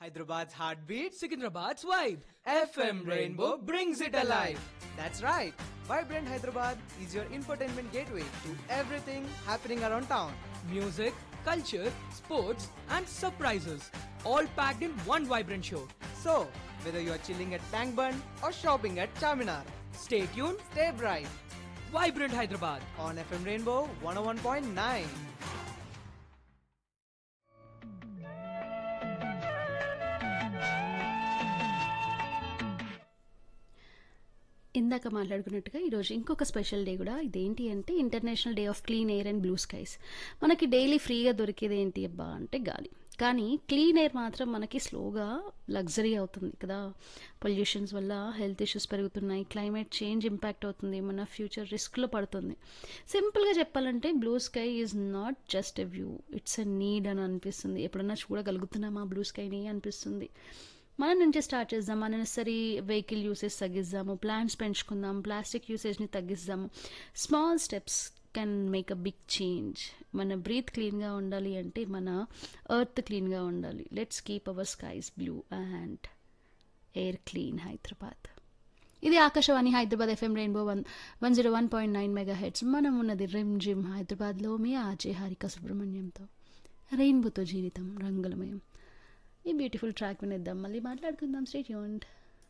Hyderabad's heartbeat, Sikandrabad's vibe. FM Rainbow brings it alive. That's right. Vibrant Hyderabad is your infotainment gateway to everything happening around town. Music, culture, sports, and surprises. All packed in one vibrant show. So, whether you are chilling at Tank Bund or shopping at Charminar, Stay tuned. stay bright Vibrant Hyderabad. on FM Rainbow 101.9. ఇందాక మాట్లాడుకున్నట్టుగా ఈరోజు ఇంకొక special day కూడా ఇదేంటి అంటే international day of clean air and blue skies మనకి daily ఫ్రీగా దొరికేది ఏంటి అబ్బా అంటే గాలి కానీ క్లీన్ ఎయిర్ మాత్రం మనకి స్లోగా లగ్జరీ అవుతుంది కదా పొల్యూషన్స్ వల్ల హెల్త్ ఇష్యూస్ పెరుగుతున్నాయి క్లైమేట్ చేంజ్ ఇంపాక్ట్ అవుతుంది మన ఫ్యూచర్ రిస్క్లో పడుతుంది సింపుల్గా చెప్పాలంటే blue sky is not just a view it's a need అని అనిపిస్తుంది ఎప్పుడన్నా చూడగలుగుతున్నామా బ్లూ స్కైని అనిపిస్తుంది మన నుంచే స్టార్ట్ చేద్దాం అన్నెసరీ వెహికల్ యూసేజ్ తగ్గిద్దాము ప్లాంట్స్ పెంచుకుందాం ప్లాస్టిక్ యూసేజ్ని తగ్గిద్దాము small steps can make a big change మన బ్రీత్ క్లీన్గా ఉండాలి అంటే మన ఎర్త్ క్లీన్గా ఉండాలి let's keep our skies blue and air clean Hyderabad ఇది Akashvani Hyderabad FM rainbow one one zero one point nine mega hertz మనం ఉన్నది రిమ్ జిమ్ హైదరాబాద్లో మీ ఆజే హారిక సుబ్రహ్మణ్యంతో రెయిన్బోతో జీవితం రంగులమయం ఈ బ్యూటిఫుల్ ట్రాక్ వినేద్దాం మళ్ళీ మాట్లాడుకుందాం stay tuned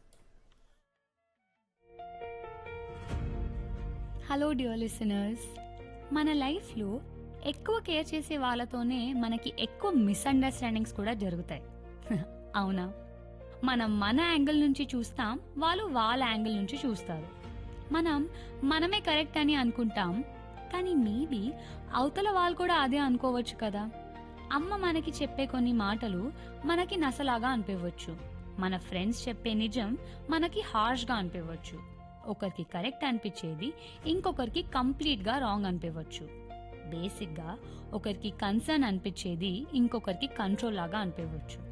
hello dear listeners మన లైఫ్లో ఎక్కువ కేర్ చేసే వాళ్ళతోనే మనకి ఎక్కువ మిస్అండర్స్టాండింగ్స్ కూడా జరుగుతాయి అవునా మనం మన యాంగిల్ నుంచి చూస్తాం వాళ్ళు వాళ్ళ యాంగిల్ నుంచి చూస్తారు మనం మనమే కరెక్ట్ అని అనుకుంటాం కానీ మేబీ అవతల వాళ్ళు కూడా అదే అనుకోవచ్చు కదా అమ్మ మనకి చెప్పే కొన్ని మాటలు మనకి నసలాగా అనిపించవచ్చు మన ఫ్రెండ్స్ చెప్పే నిజం మనకి హార్ష్గా అనిపించవచ్చు ఒకరికి కరెక్ట్ అనిపించేది ఇంకొకరికి కంప్లీట్గా రాంగ్ అనిపించవచ్చు బేసిక్గా ఒకరికి కన్సర్న్ అనిపించేది ఇంకొకరికి కంట్రోల్ లాగా అనిపించవచ్చు